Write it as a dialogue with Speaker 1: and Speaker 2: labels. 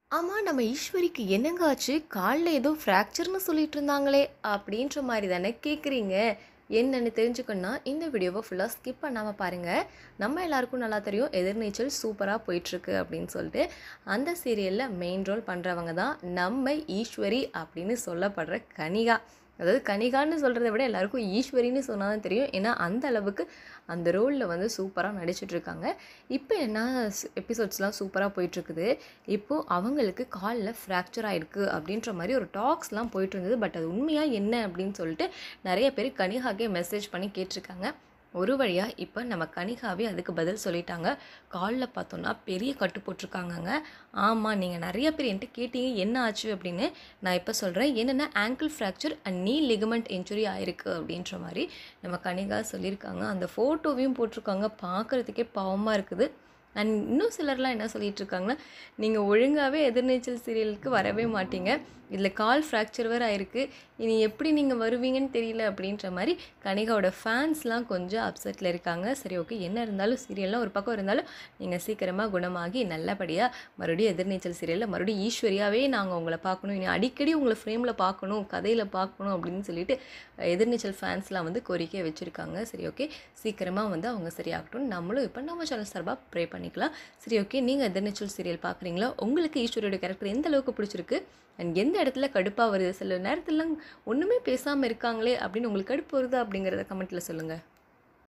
Speaker 1: ஆமாம் நம்ம ஈஸ்வரிக்கு என்னங்க ஆச்சு காலில் ஏதோ ஃப்ராக்சர்னு சொல்லிட்டு இருந்தாங்களே அப்படின்ற மாதிரி தானே கேட்குறீங்க என்னன்னு தெரிஞ்சுக்கணுன்னா இந்த வீடியோவை ஃபுல்லாக ஸ்கிப் பண்ணாமல் பாருங்கள் நம்ம எல்லாருக்கும் நல்லா தெரியும் எதிர்நீச்சல் சூப்பராக போயிட்டுருக்கு அப்படின்னு சொல்லிட்டு அந்த சீரியலில் மெயின் ரோல் பண்ணுறவங்க தான் நம்ம ஈஸ்வரி அப்படின்னு சொல்லப்படுற கனிகா அதாவது கனிகான்னு சொல்கிறத விட எல்லாருக்கும் ஈஸ்வரின்னு சொன்னால் தான் தெரியும் ஏன்னா அந்த அளவுக்கு அந்த ரோலில் வந்து சூப்பராக நடிச்சிட்ருக்காங்க இப்போ என்ன எபிசோட்ஸ்லாம் சூப்பராக போயிட்டுருக்குது இப்போது அவங்களுக்கு காலில் ஃப்ராக்சர் ஆகிருக்கு அப்படின்ற மாதிரி ஒரு டாக்ஸ்லாம் போயிட்டு இருந்தது பட் அது உண்மையாக என்ன அப்படின்னு சொல்லிட்டு நிறைய பேர் கனிகாக்கே மெசேஜ் பண்ணி கேட்டிருக்காங்க ஒரு வழியாக இப்போ நம்ம கனிகாவே அதுக்கு பதில் சொல்லிட்டாங்க காலில் பார்த்தோன்னா பெரிய கட்டு போட்டிருக்காங்கங்க ஆமாம் நீங்கள் நிறைய பேர் என்கிட்ட கேட்டீங்க என்ன ஆச்சு அப்படின்னு நான் இப்போ சொல்கிறேன் என்னென்னா ankle fracture and knee ligament injury ஆயிருக்கு அப்படின்ற மாதிரி நம்ம கனிகா சொல்லியிருக்காங்க அந்த ஃபோட்டோவையும் போட்டிருக்காங்க பார்க்குறதுக்கே பாவமாக இருக்குது அண்ட் இன்னும் சிலர்லாம் என்ன சொல்லிட்டு இருக்காங்கன்னா நீங்கள் ஒழுங்காகவே எதிர்நீச்சல் சீரியலுக்கு வரவே மாட்டீங்க இதில் கால் ஃப்ராக்சர் வேறு ஆயிருக்கு இனி எப்படி நீங்கள் வருவீங்கன்னு தெரியல அப்படின்ற மாதிரி கனிகாவோட ஃபேன்ஸ்லாம் கொஞ்சம் அப்செட்டில் இருக்காங்க சரி ஓகே என்ன இருந்தாலும் சீரியல்லாம் ஒரு பக்கம் இருந்தாலும் நீங்கள் சீக்கிரமாக குணமாகி நல்லபடியாக மறுபடியும் எதிர்நீச்சல் சீரியலில் மறுபடியும் ஈஸ்வரியாகவே நாங்கள் உங்களை பார்க்கணும் இனி அடிக்கடி உங்களை ஃப்ரேமில் பார்க்கணும் கதையில் பார்க்கணும் அப்படின்னு சொல்லிட்டு எதிர்நீச்சல் ஃபேன்ஸ்லாம் வந்து கோரிக்கை வச்சுருக்காங்க சரி ஓகே சீக்கிரமாக வந்து அவங்க சரியாகட்டும் நம்மளும் இப்போ நம்ம சேனல் சார்பாக ப்ரே பண்ணிக்கலாம் சரி ஓகே நீங்கள் எதிர்நீச்சல் சீரியல் பார்க்குறீங்களா உங்களுக்கு ஈஸ்வரியோட கேரக்டர் எந்த அளவுக்கு பிடிச்சிருக்கு அண்ட் எந்த இடத்துல கடுப்பாக வருது சில நேரத்துலலாம் ஒன்றுமே பேசாமல் இருக்காங்களே அப்படின்னு உங்களுக்கு கடுப்பு வருது அப்படிங்கிறத கமெண்ட்டில் சொல்லுங்கள்